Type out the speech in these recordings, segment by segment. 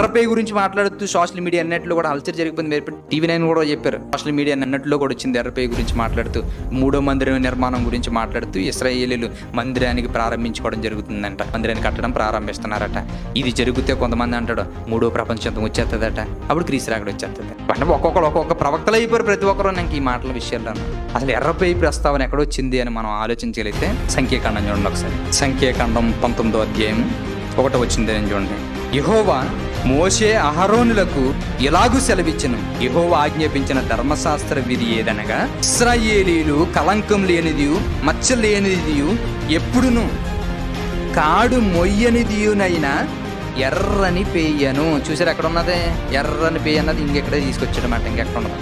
ఎర్రపై గురించి మాట్లాడుతూ social media అన్నట్లు కూడా హల్చర్ జరిగిపోయింది మీరు టీవీ నైన్ కూడా చెప్పారు సోషల్ మీడియా అన్నట్లో కూడా వచ్చింది ఎర్రపై గురించి మాట్లాడుతూ మూడో మందిరం నిర్మాణం గురించి మాట్లాడుతూ ఇస్రాయేలీలు మందిరానికి ప్రారంభించుకోవడం జరుగుతుందంట మందిరాన్ని కట్టడం ప్రారంభిస్తున్నారట ఇది జరిగితే కొంతమంది అంటాడు మూడో ప్రపంచం వచ్చేస్తుందట అప్పుడు క్రీస్తు రాకడ వచ్చేస్తుంది అంటే ఒక్కొక్కరు ఒక్కొక్క ప్రవక్తలు అయిపోయారు ప్రతి ఒక్కరు నాకు ఈ మాటల విషయాల్లో అసలు ఎర్రపై ప్రస్తావన ఎక్కడొచ్చింది అని మనం ఆలోచించగలిగితే సంఖ్యాకాండం చూడండి ఒకసారి సంఖ్యాకాండం పంతొమ్మిదో అధ్యాయం ఒకటి వచ్చింది అని చూడండి యహోవా మోషే అహరోనులకు ఇలాగూ సెలవిచ్చను యహోవా ఆజ్ఞాపించిన ధర్మశాస్త్ర విధి ఏదనగా ఇస్రాయేలీలు కలంకం లేనిది మచ్చ లేనిది ఎప్పుడును కాడు మొయ్యనిదియునైనా ఎర్రని పేయను చూసారు ఎక్కడ ఉన్నది ఎర్రని పేయ అన్నది ఇంకెక్కడే తీసుకొచ్చాడన్నమాట ఇంకెక్కడ ఉండదు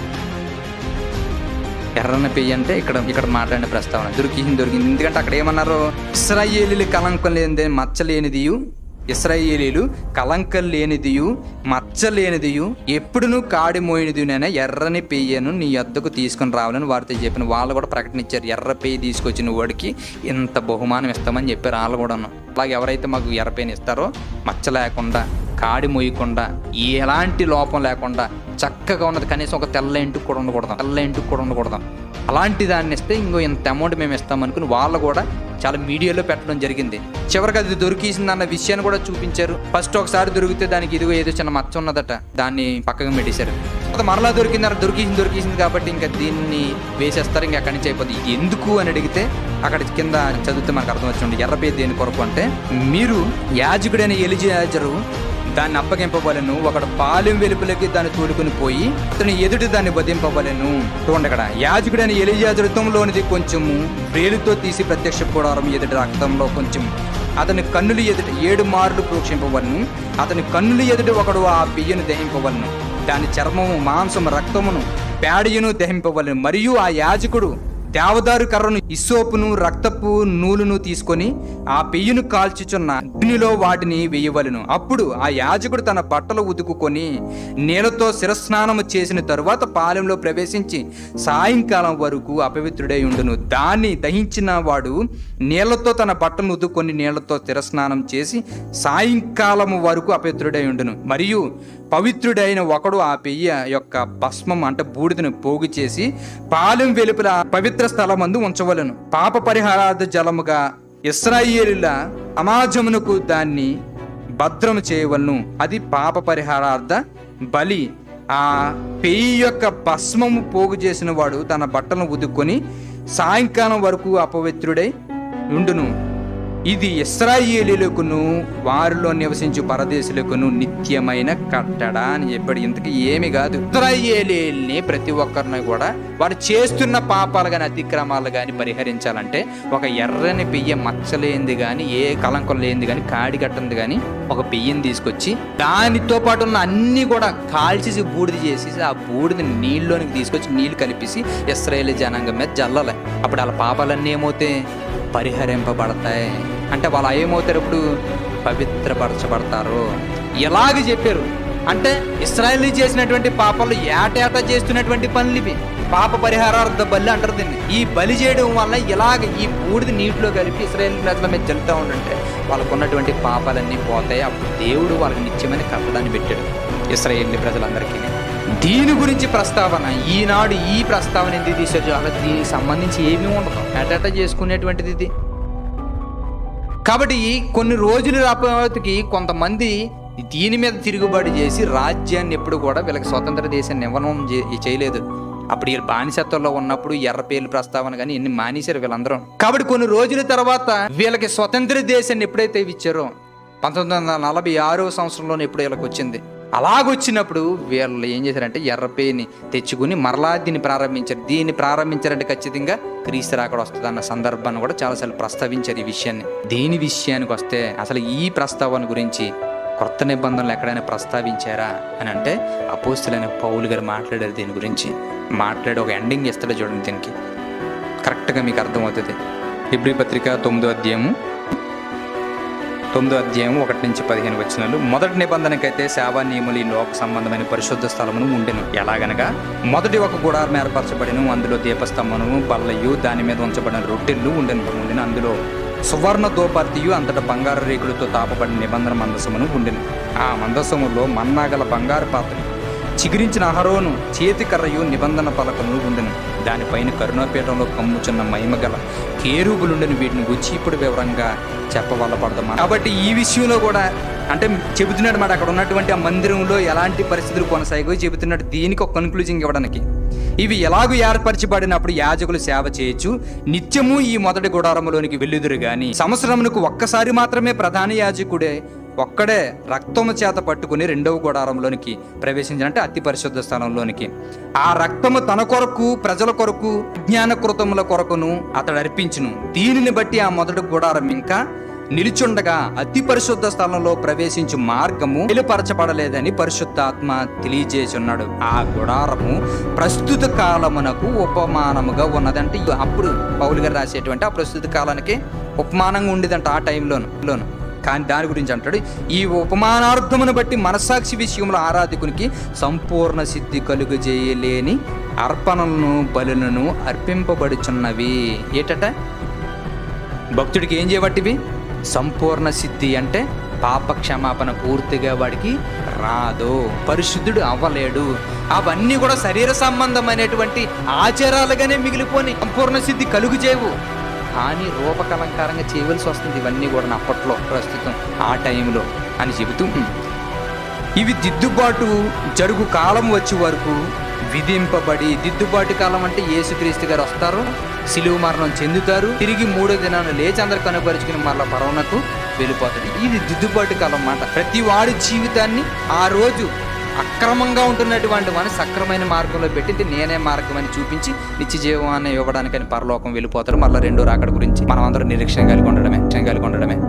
ఎర్రని పెయ్యి అంటే ఇక్కడ ఇక్కడ మాట్లాడిన ప్రస్తావన దొరికింది దొరికింది ఎందుకంటే అక్కడ ఏమన్నారు ఇస్రాయేలీలు కలంకం లేనిది మచ్చ లేనిదియు ఇస్రాయేలీలు కలంకం లేనిదియు మచ్చ లేనిదియు ఎప్పుడును కాడి మోయినదినైనా ఎర్రని పెయ్యను నీ వద్దకు తీసుకొని రావాలని వారితో చెప్పిన వాళ్ళు కూడా ప్రకటన ఇచ్చారు ఎర్ర పెయ్యి తీసుకొచ్చిన వాడికి ఇంత బహుమానం ఇస్తామని చెప్పారు వాళ్ళు కూడాను అలాగే ఎవరైతే మాకు ఎర్ర పెయ్యని ఇస్తారో మచ్చ లేకుండా కాడి మోయకుండా ఎలాంటి లోపం లేకుండా చక్కగా ఉన్నది కనీసం ఒక తెల్ల ఇంటికి కూడా ఉండకూడదు తెల్ల ఇంటికి కూడా ఉండకూడదు అలాంటి దాన్ని ఇస్తే ఇంకో ఇంత అమౌంట్ మేము ఇస్తాం అనుకుని వాళ్ళు కూడా చాలా మీడియాలో పెట్టడం జరిగింది చివరికి అది దొరికిసింది అన్న విషయాన్ని కూడా చూపించారు ఫస్ట్ ఒకసారి దొరికితే దానికి ఇదిగో ఏదో చిన్న మచ్చ ఉన్నదట దాన్ని పక్కకు పెట్టేశారు అది మరలా దొరికింది అక్కడ దొరికింది దొరికింది కాబట్టి ఇంకా దీన్ని వేసేస్తారు ఇంకా అక్కడి నుంచి అయిపోతుంది ఇది ఎందుకు అని అడిగితే అక్కడ కింద చదివితే మనకు అర్థం వచ్చింది ఎర్రపే దేని కొరకు అంటే మీరు యాజకుడైన ఎలిజాజరు దాన్ని అప్పగింపవలను ఒకడు పాలెం వెలుపులకి దాన్ని తోడుకుని పోయి అతని ఎదుటి దాన్ని వధింపవలను చూడండి అక్కడ యాజకుడైన ఎలియాజృతంలోనిది కొంచెము వేలుతో తీసి ప్రత్యక్ష కూడారం ఎదుటి రక్తంలో కొంచెం అతని కన్నులు ఎదుట ఏడు మార్లు ప్రోక్షింపవలను అతని కన్నులు ఎదుటి ఒకడు ఆ బియ్యను దహింపవలను దాని చర్మము మాంసము రక్తమును పేడయును దహింపవలను మరియు ఆ యాజకుడు దేవదారు కర్రను ఇస్సోపును రక్తపు నూలును తీసుకొని ఆ పెయ్యను కాల్చుచున్న అగ్నిలో వాటిని వేయవలను అప్పుడు ఆ యాజకుడు తన బట్టలు ఉతుకుకొని నీళ్లతో శిరస్నానము చేసిన తరువాత పాలెంలో ప్రవేశించి సాయంకాలం వరకు అపవిత్రుడై ఉండును దాన్ని దహించిన వాడు నీళ్లతో తన బట్టలను ఉతుక్కొని నీళ్లతో శిరస్నానం చేసి సాయంకాలం వరకు అపవిత్రుడై ఉండును మరియు పవిత్రుడైన ఒకడు ఆ పెయ్య యొక్క భస్మం అంటే బూడిదను పోగు చేసి పాలెం వెలుపల పవిత్ర స్థలమందు ఉంచవలను పాప పరిహారార్థ జలముగా ఇస్రాయేలుల సమాజమునకు దాన్ని భద్రము చేయవలను అది పాప పరిహారార్థ బలి ఆ పెయ్యి యొక్క భస్మము పోగు చేసిన వాడు తన బట్టలను ఉదుక్కొని సాయంకాలం వరకు అపవిత్రుడై ఉండును ఇది ఇస్రాయేలీలకును వారిలో నివసించు పరదేశులకును నిత్యమైన కట్టడ అని చెప్పాడు ఇంతకీ ఏమి కాదు ఇస్రాయేలీల్ని ప్రతి ఒక్కరిని కూడా వారు చేస్తున్న పాపాలు కానీ అతిక్రమాలు కానీ పరిహరించాలంటే ఒక ఎర్రని బియ్య మచ్చలేంది కానీ ఏ కలంకం లేనిది కానీ కాడి కట్టంది కానీ ఒక బియ్యం తీసుకొచ్చి దానితో పాటు ఉన్న అన్ని కూడా కాల్చేసి బూడిద చేసి ఆ బూడిద నీళ్ళలోనికి తీసుకొచ్చి నీళ్లు కలిపేసి ఇస్రాయేలీ జనాంగం మీద జల్లలే అప్పుడు వాళ్ళ పాపాలన్నీ ఏమవుతాయి పరిహరింపబడతాయి అంటే వాళ్ళు ఏమవుతారు ఇప్పుడు పవిత్రపరచబడతారు ఎలాగ చెప్పారు అంటే ఇస్రాయలీ చేసినటువంటి పాపాలు ఏటేటా చేస్తున్నటువంటి పనులు ఇవి పాప పరిహారార్థ బలి అంటారు దీన్ని ఈ బలి చేయడం వల్ల ఇలాగ ఈ బూడిద నీటిలో కలిపి ఇస్రాయేల్ ప్రజల మీద చల్లుతూ ఉండంటే వాళ్ళకు ఉన్నటువంటి పాపాలన్నీ పోతాయి అప్పుడు దేవుడు వాళ్ళకి నిత్యమైన కట్టడాన్ని పెట్టాడు ఇస్రాయేల్ ప్రజలందరికీ దీని గురించి ప్రస్తావన ఈనాడు ఈ ప్రస్తావన ఎందుకు తీసారు అలా దీనికి సంబంధించి ఏమీ ఉండదు ఎటట చేసుకునేటువంటిది ఇది కాబట్టి కొన్ని రోజుల రాపతికి కొంతమంది దీని మీద తిరుగుబాటు చేసి రాజ్యాన్ని ఎప్పుడు కూడా వీళ్ళకి స్వతంత్ర దేశాన్ని ఇవ్వడం చే- చేయలేదు అప్పుడు వీళ్ళు బానిసత్వంలో ఉన్నప్పుడు ఎర్ర పేర్లు ప్రస్తావన కానీ ఎన్ని మానేశారు వీళ్ళందరూ కాబట్టి కొన్ని రోజుల తర్వాత వీళ్ళకి స్వతంత్ర దేశాన్ని ఎప్పుడైతే ఇచ్చారో పంతొమ్మిది వందల నలభై ఆరో సంవత్సరంలోనే ఎప్పుడు వీళ్ళకి వచ్చింది అలాగొచ్చినప్పుడు వీళ్ళు ఏం చేశారంటే ఎర్రపేని తెచ్చుకుని మరలా దీన్ని ప్రారంభించారు దీన్ని ప్రారంభించారంటే ఖచ్చితంగా క్రీస్తు రాకడ వస్తుంది అన్న సందర్భాన్ని కూడా చాలాసార్లు ప్రస్తావించారు ఈ విషయాన్ని దీని విషయానికి వస్తే అసలు ఈ ప్రస్తావన గురించి కొత్త నిబంధనలు ఎక్కడైనా ప్రస్తావించారా అని అంటే అపోస్తులైన పౌలు గారు మాట్లాడారు దీని గురించి మాట్లాడి ఒక ఎండింగ్ ఇస్తాడు చూడండి దీనికి కరెక్ట్గా మీకు అర్థమవుతుంది హిబ్రి పత్రిక తొమ్మిదో అధ్యాయము తొమ్మిదో అధ్యాయం ఒకటి నుంచి పదిహేను వచనాలు మొదటి నిబంధనకైతే సేవా నియములు ఈ లోక సంబంధమైన పరిశుద్ధ స్థలమును ఉండెను ఎలాగనగా మొదటి ఒక గుడారం ఏర్పరచబడిను అందులో దీపస్తంభము బల్లయు దాని మీద ఉంచబడిన రొట్టెలు ఉండెను ఉండిన అందులో సువర్ణ దోపర్తియు అంతట బంగారు రేకులతో తాపబడిన నిబంధన మందసమును ఉండెను ఆ మందసములో మన్నాగల బంగారు పాత్ర చిగురించిన అహరోను చేతికర్రయు నిబంధన పలకములు ఉండెను దానిపైన కరుణాపీఠంలో కమ్ముచున్న మహిమగల కేరుబులుండని వీటిని గుచ్చి ఇప్పుడు వివరంగా చెప్పవల్ల పడదాం కాబట్టి ఈ విషయంలో కూడా అంటే చెబుతున్నాడు మాట అక్కడ ఉన్నటువంటి ఆ మందిరంలో ఎలాంటి పరిస్థితులు కొనసాగో చెబుతున్నాడు దీనికి ఒక కన్క్లూజింగ్ ఇవ్వడానికి ఇవి ఎలాగూ ఏర్పరచబడినప్పుడు యాజకులు సేవ చేయొచ్చు నిత్యము ఈ మొదటి గుడారములోనికి వెళ్ళుదురు గాని సంవత్సరమునకు ఒక్కసారి మాత్రమే ప్రధాన యాజకుడే ఒక్కడే రక్తము చేత పట్టుకుని రెండవ గుడారంలోనికి ప్రవేశించాలంటే అతి పరిశుద్ధ స్థలంలోనికి ఆ రక్తము తన కొరకు ప్రజల కొరకు జ్ఞాన కృతముల కొరకును అతడు అర్పించును దీనిని బట్టి ఆ మొదటి గుడారం ఇంకా నిలుచుండగా అతి పరిశుద్ధ స్థలంలో ప్రవేశించు మార్గము వెలుపరచబడలేదని పరిశుద్ధాత్మ తెలియజేస్తున్నాడు ఆ గుడారము ప్రస్తుత కాలమునకు ఉపమానముగా ఉన్నదంటే అప్పుడు పౌలు గారు రాసేటువంటి ఆ ప్రస్తుత కాలానికి ఉపమానంగా ఉండేదంట ఆ టైంలోను లోను కానీ దాని గురించి అంటాడు ఈ ఉపమానార్థమును బట్టి మనస్సాక్షి విషయంలో ఆరాధకునికి సంపూర్ణ సిద్ధి కలుగజేయలేని అర్పణలను బలులను అర్పింపబడుచున్నవి ఏటట భక్తుడికి ఏం చేయబట్టివి సంపూర్ణ సిద్ధి అంటే పాప క్షమాపణ పూర్తిగా వాడికి రాదు పరిశుద్ధుడు అవ్వలేడు అవన్నీ కూడా శరీర సంబంధమైనటువంటి ఆచారాలుగానే మిగిలిపోని సంపూర్ణ సిద్ధి కలుగు చేయవు కానీ రూపకలంకారంగా చేయవలసి వస్తుంది ఇవన్నీ కూడా అప్పట్లో ప్రస్తుతం ఆ టైంలో అని చెబుతూ ఇవి దిద్దుబాటు జరుగు కాలం వచ్చే వరకు విధింపబడి దిద్దుబాటు కాలం అంటే యేసుక్రీస్తు గారు వస్తారు సిలువ మరణం చెందుతారు తిరిగి మూడో దినాన్ని లేచి అందరు కనుపరుచుకుని మరలా పరవనకు వెళ్ళిపోతాడు ఇది దిద్దుబాటు కాలం మాట ప్రతి వాడి జీవితాన్ని ఆ రోజు అక్రమంగా ఉంటున్నటువంటి వాడిని సక్రమైన మార్గంలో పెట్టి నేనే మార్గం అని చూపించి నిత్య జీవాన్ని ఇవ్వడానికని పరలోకం వెళ్ళిపోతారు మళ్ళీ రెండో రాకడ గురించి మనం అందరం నిరీక్షణ కలిగి ఉండడమే నిరీక్షణ కలిగి ఉండడమే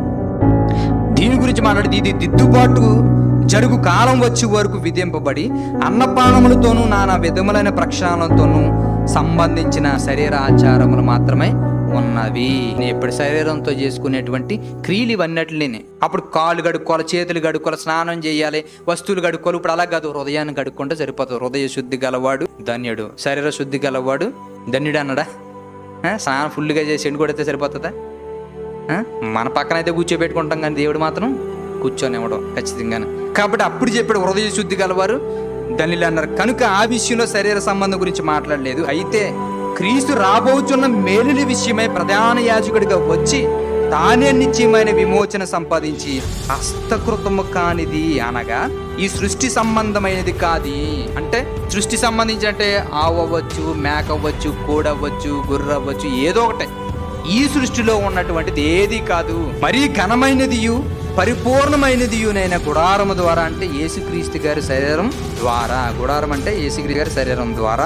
దీని గురించి మాట్లాడి ఇది దిద్దుబాటు జరుగు కాలం వచ్చే వరకు విధింపబడి అన్నపానములతోనూ నానా విధములైన ప్రక్షాళనతోనూ సంబంధించిన శరీర ఆచారములు మాత్రమే ఉన్నవి ఎప్పుడు శరీరంతో చేసుకునేటువంటి క్రియలు ఇవన్నట్లేనే అప్పుడు కాళ్ళు గడుక్కోవాలి చేతులు గడుక్కోవాలి స్నానం చేయాలి వస్తువులు గడుక్కోవాలి ఇప్పుడు అలా కాదు హృదయాన్ని గడుక్కుంటే సరిపోతుంది హృదయ శుద్ధి గలవాడు ధన్యుడు శరీర శుద్ధి గలవాడు ధన్యుడు అన్నాడా ఆ, స్నానం ఫుల్గా చేసి ఎండు కొడితే సరిపోతుందా ఆ? మన పక్కన అయితే కూర్చోబెట్టుకుంటాం కానీ దేవుడు మాత్రం కూర్చొని ఇవ్వడం ఖచ్చితంగానే కాబట్టి అప్పుడు చెప్పాడు హృదయ శుద్ధి గలవారు ధనిలు అన్నారు కనుక ఆ విషయంలో శరీర సంబంధం గురించి మాట్లాడలేదు అయితే క్రీస్తు రాబోతున్న మేలుల విషయమై ప్రధాన యాజకుడిగా వచ్చి తానే నిత్యమైన విమోచన సంపాదించి హస్తకృతము కానిది అనగా ఈ సృష్టి సంబంధమైనది కాది అంటే సృష్టి సంబంధించి అంటే ఆవు అవ్వచ్చు మేక అవ్వచ్చు కోడవ్వచ్చు గుర్ర అవ్వచ్చు ఏదో ఒకటే ఈ సృష్టిలో ఉన్నటువంటిది ఏది కాదు మరీ ఘనమైనదియు పరిపూర్ణమైనదియునైన గుడారము ద్వారా అంటే యేసుక్రీస్తు గారి శరీరం ద్వారా గుడారం అంటే యేసుక్రీస్తు గారి శరీరం ద్వారా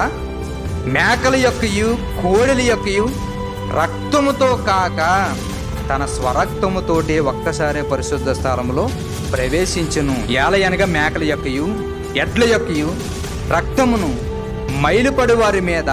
మేకల యొక్కయు కోడెల యొక్కయు రక్తముతో కాక తన స్వరక్తముతోటే ఒక్కసారి పరిశుద్ధ స్థలములో ప్రవేశించును ఏలయనగా మేకల యొక్కయు ఎడ్ల యొక్కయు రక్తమును మైలుపడి వారి మీద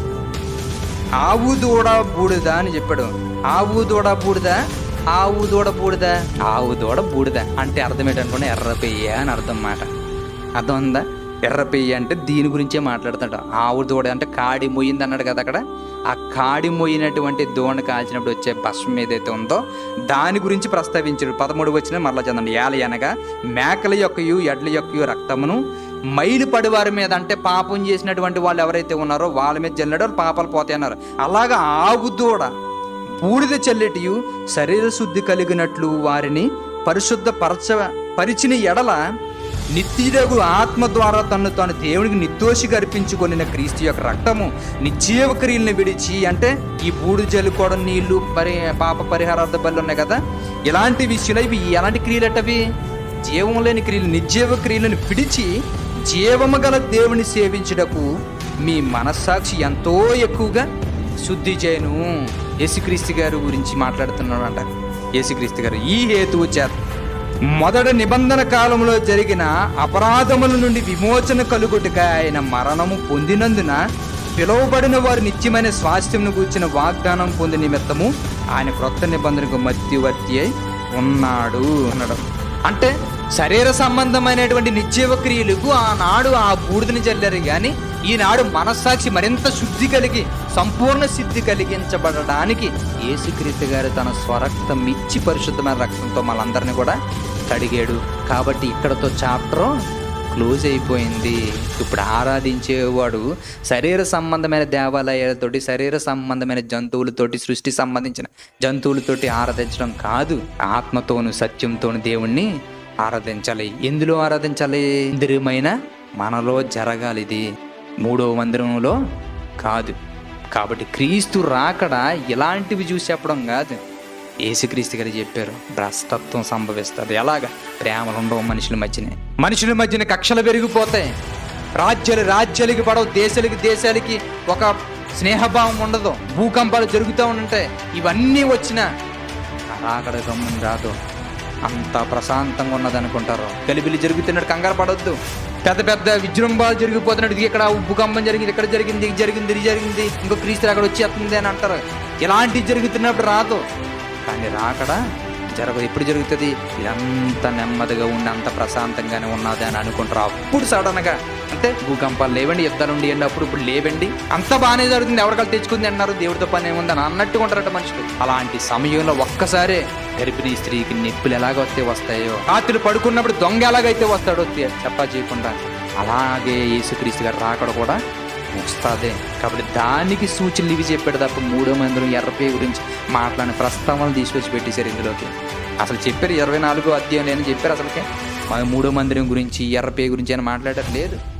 ఆవు దూడ బూడిద అని చెప్పాడు ఆవు దూడ బూడిద ఆవు దూడ బూడిద ఆవు దూడ బూడిద అంటే అర్థం ఏంటనుకోండి ఎర్ర పెయ్య అని అర్థం మాట అర్థం ఉందా ఎర్ర పెయ్య అంటే దీని గురించే మాట్లాడుతాడు ఆవు దూడ అంటే కాడి మొయ్యింది అన్నాడు కదా అక్కడ ఆ కాడి మొయ్యినటువంటి దూడ కాల్చినప్పుడు వచ్చే భస్మం ఏదైతే ఉందో దాని గురించి ప్రస్తావించాడు పదమూడు వచ్చిన మరలా చదవండి ఏల అనగా మేకల యొక్కయు ఎడ్ల యొక్కయు రక్తమును మైలు పడి వారి మీద అంటే పాపం చేసినటువంటి వాళ్ళు ఎవరైతే ఉన్నారో వాళ్ళ మీద జల్లాడో వాళ్ళు పాపాలు పోతాయి అన్నారు అలాగా ఆవు దూడ బూడిద చల్లెటియు శరీర శుద్ధి కలిగినట్లు వారిని పరిశుద్ధ పరచ పరిచిన ఎడల నిత్యుడగు ఆత్మ ద్వారా తన్ను తాను దేవునికి నిర్దోషిగా అర్పించుకొనిన క్రీస్తు యొక్క రక్తము నిత్యవ క్రియలను విడిచి అంటే ఈ బూడు జల్లుకోవడం నీళ్లు పరి పాప పరిహారార్థ బలు ఉన్నాయి కదా ఇలాంటి విషయంలో ఇవి ఎలాంటి క్రియలు అట్టవి జీవం లేని క్రియలు నిర్జీవ క్రియలను విడిచి జీవము గల దేవుని సేవించుటకు మీ మనస్సాక్షి ఎంతో ఎక్కువగా శుద్ధి చేయను యేసుక్రీస్తు గారి గురించి మాట్లాడుతున్నాడంట యేసుక్రీస్తు గారు ఈ హేతువు చేత మొదట నిబంధన కాలంలో జరిగిన అపరాధముల నుండి విమోచన కలుగుటగా ఆయన మరణము పొందినందున పిలువబడిన వారు నిత్యమైన స్వాస్థ్యంను కూర్చిన వాగ్దానం పొంది నిమిత్తము ఆయన క్రొత్త నిబంధనకు మధ్యవర్తి అయి ఉన్నాడు అన్నాడు అంటే శరీర సంబంధమైనటువంటి నిత్యవ క్రియలకు ఆనాడు ఆ బూడిదని చల్లారు కానీ ఈనాడు మనస్సాక్షి మరింత శుద్ధి కలిగి సంపూర్ణ సిద్ధి కలిగించబడడానికి యేసుక్రీస్తు గారు తన స్వరక్తం ఇచ్చి పరిశుద్ధమైన రక్తంతో మనందరినీ కూడా కడిగాడు కాబట్టి ఇక్కడతో చాప్టర్ క్లోజ్ అయిపోయింది ఇప్పుడు ఆరాధించేవాడు శరీర సంబంధమైన దేవాలయాలతోటి శరీర సంబంధమైన జంతువులతోటి సృష్టి సంబంధించిన జంతువులతోటి ఆరాధించడం కాదు ఆత్మతోను సత్యంతోను దేవుణ్ణి ఆరాధించాలి ఎందులో ఆరాధించాలి ఇంద్రియమైన మనలో జరగాలి ఇది మూడవ మందిరంలో కాదు కాబట్టి క్రీస్తు రాకడ ఇలాంటివి చూసి చెప్పడం కాదు యేసుక్రీస్తు గారు చెప్పారు భ్రష్టత్వం సంభవిస్తుంది ఎలాగా ప్రేమలు ఉండవు మనుషుల మధ్యనే మనుషుల మధ్యన కక్షలు పెరిగిపోతాయి రాజ్యాలు రాజ్యాలకి పడవు దేశాలకి దేశాలకి ఒక స్నేహభావం ఉండదు భూకంపాలు జరుగుతూ ఉంటాయి ఇవన్నీ వచ్చినా రాకడ గమ్మున రాదు అంత ప్రశాంతంగా ఉన్నది అనుకుంటారు గలిబిలి జరుగుతున్నట్టు కంగారు పడొద్దు పెద్ద పెద్ద విజృంభాలు జరిగిపోతున్నట్టు ఇది ఇక్కడ భూకంపం జరిగింది ఇక్కడ జరిగింది ఇది జరిగింది ఇది జరిగింది ఇంకో క్రీస్తు అక్కడ వచ్చేస్తుంది అని అంటారు ఇలాంటివి జరుగుతున్నప్పుడు రాదు కానీ రాకడ జరగదు ఎప్పుడు జరుగుతుంది ఇదంతా నెమ్మదిగా ఉండి అంత ప్రశాంతంగానే ఉన్నది అని అనుకుంటారు అప్పుడు సడన్ గా అంటే భూకంపాలు లేవండి యుద్ధాలు ఉండి అప్పుడు ఇప్పుడు లేవండి అంత బాగానే జరుగుతుంది ఎవరికాలు తెచ్చుకుంది అన్నారు దేవుడితో పని ఏముంది అని అన్నట్టుగా ఉంటారట మనుషులు అలాంటి సమయంలో ఒక్కసారే గర్భిణీ స్త్రీకి నొప్పులు ఎలాగ వస్తే వస్తాయో రాత్రి పడుకున్నప్పుడు దొంగ ఎలాగైతే వస్తాడో తె- చెప్పా చేయకుండా అలాగే యేసుక్రీస్తు గారు రాకడ కూడా వస్తుంది కాబట్టి దానికి సూచనలు ఇవి చెప్పాడు తప్ప మూడో మందిరం ఎర్రపే గురించి మాట్లాడిన ప్రస్తావనలు తీసుకొచ్చి పెట్టేశారు ఇందులోకి అసలు చెప్పారు ఇరవై నాలుగో అధ్యాయం అని చెప్పారు అసలుకే మన మూడో మందిరం గురించి ఎర్రపే గురించి అని మాట్లాడారు లేదు